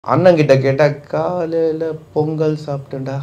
அண்ணன் கிட்ட கேட்டா காலையில பொங்கல் சாப்பிட்டேன்டா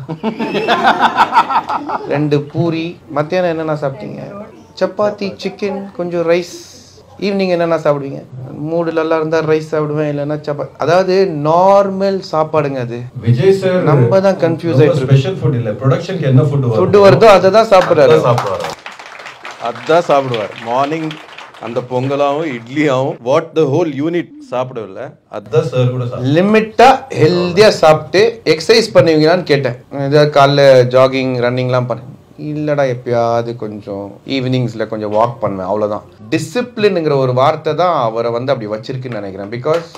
ரெண்டு பூரி மத்தியானம் என்னென்ன சாப்பிட்டீங்க சப்பாத்தி சிக்கன் கொஞ்சம் ரைஸ் ஈவினிங் என்னென்ன சாப்பிடுவீங்க மூடு நல்லா இருந்தா ரைஸ் சாப்பிடுவேன் இல்லைன்னா சப்பாத்தி அதாவது நார்மல் சாப்பாடுங்க அது விஜய் சார் நம்ம தான் confuse ஆயிட்டு இருக்கோம். ஸ்பெஷல் ஃபுட் இல்ல ப்ரொடக்ஷனுக்கு என்ன ஃபுட் ஃபுட்டு வருதோ அதை தான் சாப்பிட்றாரு சாப்பிடுவாரு அதான் சாப்பிடுவார் மார்னிங் அந்த பொங்கலாவும் இட்லியாவும் வாட் த ஹோல் யூனிட் சாப்பிடவில்ல அதான் சார் கூட சாப்பிடுவாரு. லிமிட்டா ஹெல்த்தியா சாப்பிட்டு எக்ஸசைஸ் பண்ணுவீங்களான்னு கேட்டேன் ஏதாவது காலைல ஜாகிங் ரன்னிங்லாம் பண்ண இல்லடா எப்பயாவது கொஞ்சம் ஈவினிங்ஸ்ல கொஞ்சம் வாக் பண்ணுவேன் அவ்வளவுதான் டிசிப்ளின்ங்கிற ஒரு வார்த்தை தான் அவரை வந்து அப்படி வச்சிருக்குன்னு நினைக்கிறேன் பிகாஸ்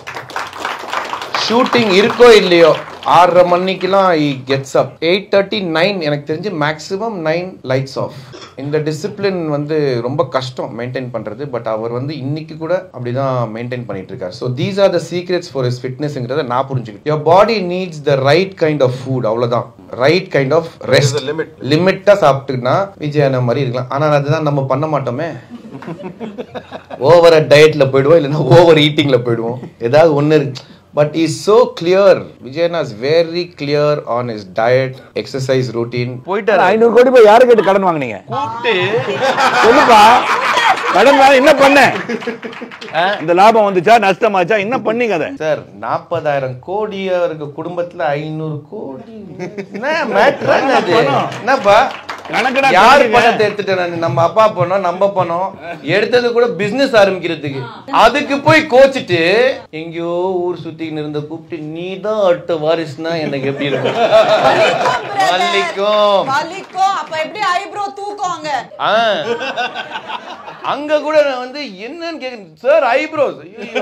ஷூட்டிங் இருக்கோ இல்லையோ ஆறரை மணிக்கெல்லாம் he gets up eight thirty nine எனக்கு தெரிஞ்சு மேக்ஸிமம் நைன் லைட்ஸ் ஆஃப் இந்த டிசிப்ளின் வந்து ரொம்ப கஷ்டம் மெயின்டைன் பண்றது பட் அவர் வந்து இன்னைக்கு கூட அப்படிதான் மெயின்டைன் பண்ணிட்டு இருக்காரு so these are the secrets for his ஃபிட்னஸ்ங்கிறத நான் புரிஞ்சுக்கிட்டேன் your body needs the right kind of food அவ்வளவுதான் ரைட் கைண்ட் ஆஃப் ரெஸ்ட் லிமிட்டா சாப்பிட்டுனா விஜயானா மாதிரி இருக்கலாம் ஆனா அதுதான் நம்ம பண்ண மாட்டோமே ஓவர் டயட்ல போயிடுவோம் இல்லைன்னா ஓவர் ஈட்டிங்ல போயிடுவோம் ஏதாவது ஒன்று இருக்கு பட் இஸ் சோ கிளியர் விஜயனா his very clear on his diet exercise routine போயிட்டாரு ஐநூறு கோடி போய் யாரு கேட்டு கடன் வாங்குனீங்க சொல்லுப்பா கடன் வாங்கி என்ன பண்ண இந்த லாபம் வந்துச்சா நஷ்டமாச்சா என்ன பண்ணீங்க அதை சார் நாற்பதாயிரம் கோடி அவருக்கு குடும்பத்துல ஐநூறு கோடி என்ன matter என்னது? என்னப்பா கணக்குடா யார் கணக்குங்க. பணத்தை எடுத்துட்டு நான் நம்ம அப்பா பணம் நம்ம பணம் எடுத்தது கூட பிசினஸ் ஆரம்பிக்கிறதுக்கு அதுக்கு போய் கோச்சிட்டு எங்கேயோ ஊர் சுத்தின்னு இருந்த கூப்பிட்டு நீ தான் அடுத்த வாரிசுனா எனக்கு எப்படி இருக்கும் மல்லிக்கும் வலிக்கும் அப்ப எப்படி ஐப்ரோ தூக்குவாங்க ஆ. அங்க கூட நான் வந்து என்னன்னு கேக்குறேன் சார் ஐப்ரோஸ்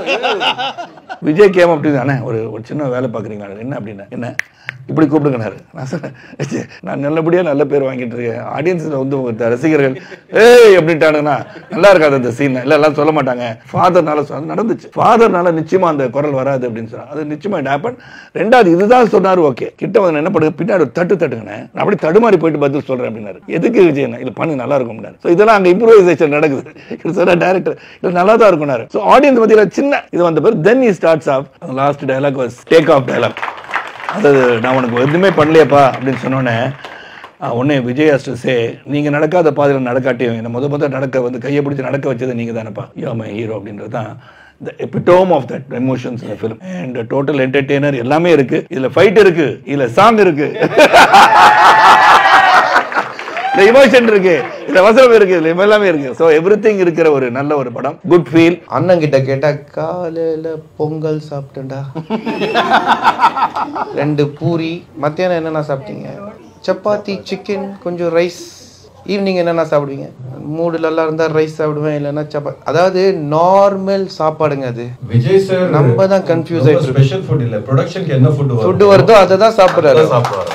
விஜய் கேம் அப்படி தானே ஒரு ஒரு சின்ன வேலை பார்க்குறீங்களா என்ன அப்படின்னா என்ன இப்படி கூப்பிடுங்கனாரு நான் சொன்னேன் "ச்சே, நான் நல்லபடியாக நல்ல பேர் வாங்கிட்டு இருக்கேன் ஆடியன்ஸில் வந்து இந்த ரசிகர்கள் ஏய் அப்படின்ட்டானுங்கன்னா நல்லா இருக்காது அந்த சீன் இல்லை எல்லாம் சொல்ல மாட்டாங்க ஃபாதர்னால அது நடந்துச்சு ஃபாதர்னால நிச்சயமா அந்த குரல் வராது அப்படின்னு சொன்னாங்க அது நிச்சயமா இட் ஹேப்பன் ரெண்டாவது இதுதான் சொன்னார் ஓகே கிட்ட வந்து என்ன பண்ணுங்க பின்னாடி ஒரு தட்டு தட்டுங்கண்ணே நான் அப்படி தடுமாறி போயிட்டு பதில் சொல்றேன் அப்படின்னாரு எதுக்கு விஜய் இது பண்ணு நல்லா இருக்கும் ஸோ இதெல்லாம் அங்கே இம்ப்ரூவைசேஷன் நடக்குது இது சொன்ன டேரக்டர் இது நல்லா தான் இருக்கும்னாரு ஸோ ஆடியன்ஸ் மத்தியில் சின்ன இது வந்த பேர் then he starts off last dialogue was take off dialogue அது நான் உனக்கு எதுவுமே பண்ணலையப்பா அப்படின்னு சொன்னோன்னே உடனே விஜய் ஹாஸ் டு சே நீங்கள் நடக்காத பாதையில் நடக்காட்டியும் என்னை முத முத நடக்க வந்து கையை பிடிச்சி நடக்க வச்சது நீங்கள் தானேப்பா யோ மை ஹீரோ அப்படின்றது தான் the epitome of that emotions இந்த ஃபிலிம் அண்ட் டோட்டல் என்டர்டெய்னர் எல்லாமே இருக்கு இதில் ஃபைட் இருக்கு இதில் சாங் இருக்கு இந்த இமோஷன் இருக்கு இந்த வசனம் இருக்கு இதுல எல்லாமே இருக்கு ஸோ எவ்ரி இருக்கிற ஒரு நல்ல ஒரு படம் குட் ஃபீல் அண்ணன் கிட்ட கேட்டா காலையில பொங்கல் சாப்பிட்டேன்டா ரெண்டு பூரி மத்தியானம் என்னென்ன சாப்பிட்டீங்க சப்பாத்தி சிக்கன் கொஞ்சம் ரைஸ் ஈவினிங் என்னென்ன சாப்பிடுவீங்க மூடு நல்லா இருந்தா ரைஸ் சாப்பிடுவேன் இல்லைன்னா சப்பாத்தி அதாவது நார்மல் சாப்பாடுங்க அது விஜய் சார் நம்ம தான் confuse ஆயிட்டு இருக்கோம். ஸ்பெஷல் ஃபுட் இல்ல ப்ரொடக்ஷனுக்கு என்ன ஃபுட் ஃபுட்டு வருதோ அதை தான் சாப்பிட்றாரு சாப்பிடுவாரு